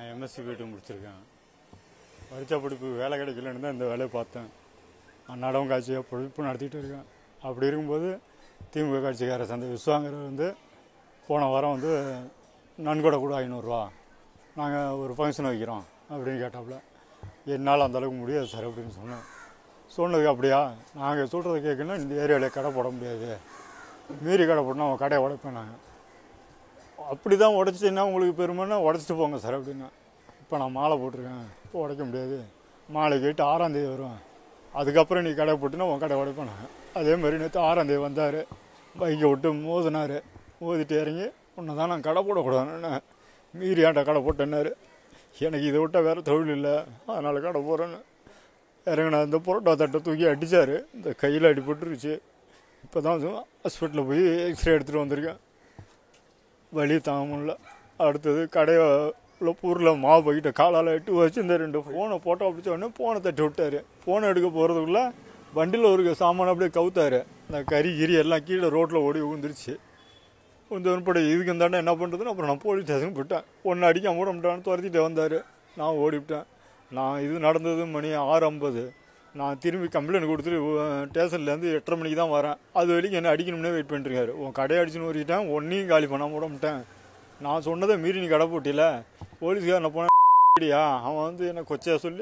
MSc பிடி முடிச்சிருக்கேன் படித்த படிப்பு வேலை கிடைக்கலன்னு தான் இந்த வேலையை பார்த்தேன் அன்னாடம் காட்சியாக பொழிப்பு நடத்திட்டு இருக்கேன் அப்படி இருக்கும்போது திமுக கட்சிக்கார சந்தை விஸ்வாங்கிறவர் வந்து போன வாரம் வந்து நன்கொடை கூட ஐநூறுரூவா நாங்கள் ஒரு ஃபங்க்ஷன் வைக்கிறோம் அப்படின்னு கேட்டாப்புல என்னால் அந்த அளவுக்கு முடியாது சார் அப்படின்னு சொன்னேன் சொன்னதுக்கு அப்படியா நாங்கள் சொல்கிறத கேட்கணும் இந்த ஏரியாவில் கடை போட முடியாது மீறி கடை போட்டோம்னா அவன் கடையை உடைப்பேன் நாங்கள் அப்படி தான் உடச்சின்னா உங்களுக்கு பெருமைன்னா உடச்சிட்டு போங்க சார் அப்படின்னா இப்போ நான் மாலை போட்டிருக்கேன் இப்போ உடைக்க முடியாது மாலை கேட்டு ஆறாம் தேதி வரும் அதுக்கப்புறம் நீ கடை போட்டுனா உன் கடை உடைப்பேன் நான் அதே மாதிரி நேற்று ஆறாம் தேதி வந்தார் பைக்கை விட்டு மோதினார் மோதிட்டு இறங்கி உன்னை தான் நான் கடை போடக்கூடாதுன்னு மீறி ஏன்டா கடை போட்டேன்னாரு எனக்கு இதை விட்டால் வேறு தொழில் இல்லை அதனால் கடை போடுறேன்னு இறங்கின அந்த புரோட்டா தட்டை தூக்கி அடித்தார் இந்த கையில் அடிபட்டுருச்சு இப்போ தான் ஹாஸ்பிட்டலில் போய் எக்ஸ்ரே எடுத்துகிட்டு வந்திருக்கேன் வலி தாங்க முடியல அடுத்தது கடையில் பூரில் மாவு போய்கிட்ட காலால் எட்டு வச்சு இந்த ரெண்டு ஃபோனை போட்டோ பிடிச்ச உடனே ஃபோனை தட்டி விட்டாரு ஃபோனை எடுக்க போகிறதுக்குள்ள வண்டியில் ஒரு சாமான் அப்படியே கவுத்தாரு இந்த கறி கிரி எல்லாம் கீழே ரோட்டில் ஓடி விழுந்துருச்சு கொஞ்சம் உருப்படி இதுக்கு இருந்தாண்டா என்ன பண்ணுறதுன்னு அப்புறம் நான் போலீஸ் ஸ்டேஷன் போயிட்டேன் ஒன்று அடிக்க மூடம்ட்டான்னு துரத்திட்டு வந்தார் நான் ஓடிவிட்டேன் நான் இது நடந்தது மணி ஆறு ஐம்பது நான் திரும்பி கம்ப்ளைண்ட் கொடுத்துட்டு ஸ்டேஷன்லேருந்து எட்டரை மணிக்கு தான் வரேன் அது வரைக்கும் என்ன அடிக்கணும்னே வெயிட் பண்ணிட்டுருக்காரு உன் கடையை அடிச்சுன்னு ஓடிட்டேன் ஒன்றையும் காலி பண்ணாம விடமாட்டேன் நான் சொன்னதை மீறி நீ கடை போட்டில போலீஸ்காரனை போனியா அவன் வந்து என்ன கொச்சையாக சொல்லி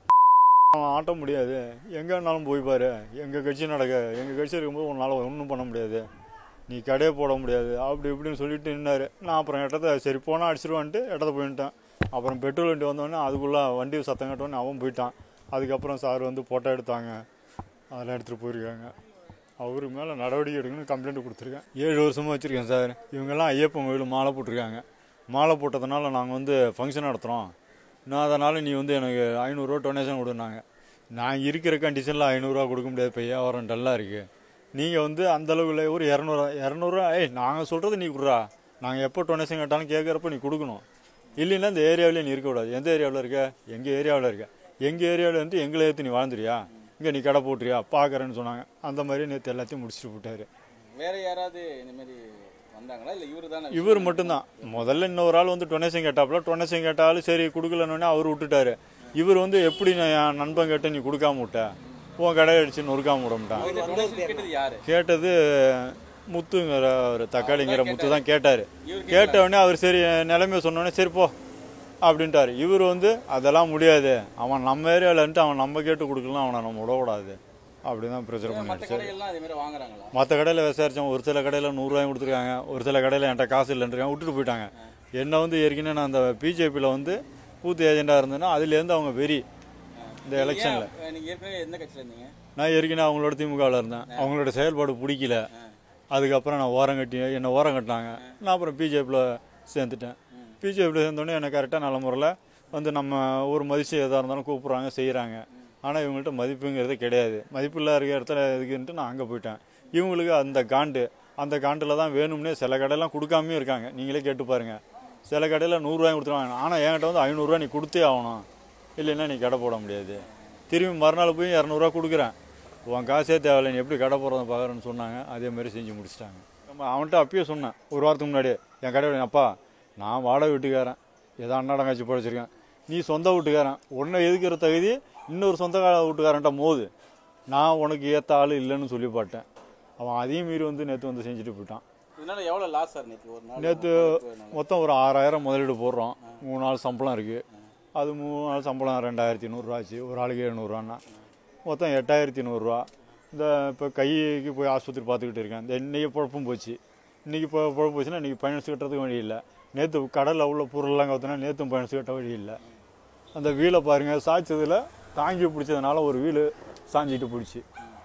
அவன் ஆட்ட முடியாது எங்கேனாலும் போய் பாரு எங்கள் கட்சி நடக்க எங்கள் கட்சி இருக்கும்போது உன்னால் ஒன்றும் பண்ண முடியாது நீ கடையை போட முடியாது அப்படி இப்படின்னு சொல்லிட்டு நின்னாரு நான் அப்புறம் இடத்த சரி போனால் அடிச்சிருவான்ட்டு இடத்த போயிட்டேன் அப்புறம் பெட்ரோல் வண்டி வந்தோடனே அதுக்குள்ளே வண்டி சத்தம் கட்டோடனே அவன் போயிட்டான் அதுக்கப்புறம் சார் வந்து ஃபோட்டோ எடுத்தாங்க அதெல்லாம் எடுத்துகிட்டு போயிருக்காங்க அவரு மேலே நடவடிக்கை எடுக்கணும்னு கம்ப்ளைண்ட் கொடுத்துருக்கேன் ஏழு வருஷமாக வச்சுருக்கேன் சார் இவங்கெல்லாம் ஐயப்பன் கோயில் மாலை போட்டிருக்காங்க மாலை போட்டதுனால நாங்கள் வந்து ஃபங்க்ஷன் நடத்துகிறோம் நான் அதனால் நீ வந்து எனக்கு ஐநூறுரூவா டொனேஷன் கொடுனாங்க நான் இருக்கிற கண்டிஷனில் ஐநூறுரூவா கொடுக்க முடியாது இப்போ வியாபாரம் டல்லாக இருக்குது நீங்கள் வந்து அந்த அளவுல ஒரு இரநூறுவா இரநூறுவா ஏய் நாங்கள் சொல்கிறது நீ கொடுறா நாங்கள் எப்போ டொனேஷன் கேட்டாலும் கேட்குறப்ப நீ கொடுக்கணும் இல்லைன்னா இந்த ஏரியாவிலே நீ இருக்கக்கூடாது எந்த ஏரியாவில் இருக்க எங்கள் ஏரியாவில் இருக்க எங்கள் ஏரியாவில் வந்து எங்களை ஏற்று நீ வாழ்ந்துறியா இங்கே நீ கடை போட்டுறியா பார்க்குறேன்னு சொன்னாங்க அந்த மாதிரி நேற்று எல்லாத்தையும் முடிச்சுட்டு போட்டாரு வேற யாராவது இந்த மாதிரி வந்தாங்களா இல்ல இவரு தானே இவர் மட்டும்தான் முதல்ல இன்னொரு ஆள் வந்து டொனேஷன் கேட்டாப்புல டொனேஷன் கேட்டாலும் சரி கொடுக்கலன்னு அவர் விட்டுட்டாரு இவர் வந்து எப்படி நான் என் நண்பன் கேட்ட நீ கொடுக்காம விட்ட உன் கடை அடிச்சு நொறுக்காம விடமாட்டான் இந்த டொனேஷன் கேட்டது யாரு கேட்டது முத்துங்கிற ஒரு தக்காளிங்கிற முத்து தான் கேட்டார் இவரு கேட்ட உடனே அவர் சரி நிலைமைய சொன்னோடனே சரி போ அப்படின்ட்டாரு இவர் வந்து அதெல்லாம் முடியாது அவன் நம்ம ஏரியாவிலன்ட்டு அவன் நம்ம கேட்டு கொடுக்கலாம் அவனை நம்ம விடக்கூடாது அப்படி தான் பிரச்சனை மற்ற பண்ணிடுச்சு கடைகள்லாம் அதே மாதிரி வாங்குறாங்களா மற்ற கடையில் விசாரித்தோம் ஒரு சில கடையில் நூறுரூவாயும் கொடுத்துருக்காங்க ஒரு சில கடையில் என்கிட்ட காசு இல்லைன்றாங்க விட்டுட்டு போயிட்டாங்க என்னை வந்து ஏற்கனவே நான் அந்த பிஜேபியில் வந்து பூத் ஏஜெண்டாக இருந்தேன்னா அதுலேருந்து அவங்க வெறி இந்த எலெக்ஷனில் ஏன், நீங்க ஏற்கனவே எந்த கட்சியில இருந்தீங்க நான் ஏற்கனவே அவங்களோட திமுகவில் இருந்தேன் அவங்களோட செயல்பாடு பிடிக்கல அதுக்கப்புறம் நான் ஓரம் கட்டி என்னை ஓரம் கட்டினாங்க நான் அப்புறம் பிஜேபியில் சேர்ந்துட்டேன் பிஜேபியில் சேர்ந்தோடனே என்னை கரெக்டாக நல்ல முறையில் வந்து நம்ம ஒரு மதிச்சு எதாக இருந்தாலும் கூப்பிட்றாங்க செய்கிறாங்க ஆனால் இவங்கள்ட்ட மதிப்புங்கிறது கிடையாது மதிப்பில்லா இருக்கிற இடத்துல இருக்குன்ட்டு நான் அங்கே போயிட்டேன் இவங்களுக்கு அந்த காண்டு அந்த காண்டில் தான் வேணும்னே சில கடையெல்லாம் கொடுக்காமையும் இருக்காங்க நீங்களே கேட்டு பாருங்கள் சில கடையில் நூறுரூவாயும் கொடுத்துருவாங்க ஆனால் என்கிட்ட வந்து ஐநூறுரூவா நீ கொடுத்தே ஆகணும் இல்லைன்னா நீ கடை போட முடியாது திரும்பி மறுநாள் போய் இரநூறுவா கொடுக்குறேன் உன் காசே தேவையில்லை நீ எப்படி கடை போடுறத பார்க்குறேன்னு சொன்னாங்க அதே மாதிரி செஞ்சு முடிச்சிட்டாங்க நம்ம அவன்கிட்ட அப்பயே சொன்னேன் ஒரு வாரத்துக்கு முன்னாடியே என் கடை அப்பா நான் வாடகை வீட்டுக்காரன் ஏதோ அன்னாடம் காய்ச்சி படைச்சிருக்கேன் நீ சொந்த வீட்டுக்காரன் உன்னை எதுக்கிற தகுதி இன்னொரு சொந்த வீட்டுக்காரன்ட்ட மோது நான் உனக்கு ஏற்ற ஆள் இல்லைன்னு சொல்லி பாட்டேன் அவன் அதையும் மீறி வந்து நேற்று வந்து செஞ்சுட்டு போயிட்டான் இதனால எவ்வளவு லாஸ் சார் நேற்று ஒரு நாள் நேற்று மொத்தம் ஒரு ஆறாயிரம் முதலீடு போடுறோம் மூணு நாள் சம்பளம் இருக்குது அது மூணு நாள் சம்பளம் ரெண்டாயிரத்தி நூறுரூவா ஆச்சு ஒரு ஆளுக்கு எழுநூறுவான்னா மொத்தம் எட்டாயிரத்தி நூறுரூவா இந்த இப்போ கைக்கு போய் ஆஸ்பத்திரி பார்த்துக்கிட்டு இருக்கேன் இந்த இன்னைக்கு பொழப்பும் போச்சு இன்றைக்கி இப்போ பொழப்பு போச்சுன்னா இன்றைக்கி பயணம் கட்டுறதுக்கு வழி இல்லை நேற்று கடலில் உள்ள பொருள்லாம் கற்றுனா நேற்றும் பயணம் கட்ட வழி இல்லை அந்த வீலை பாருங்கள் சாய்ச்சதில் தாங்கி பிடிச்சதுனால ஒரு வீல் சாஞ்சிட்டு பிடிச்சி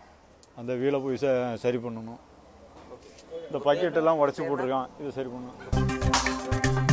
அந்த வீலை போய் ச- சரி பண்ணணும் இந்த பக்கெட்டெல்லாம் உடச்சி போட்டிருக்கான் இதை சரி பண்ணணும்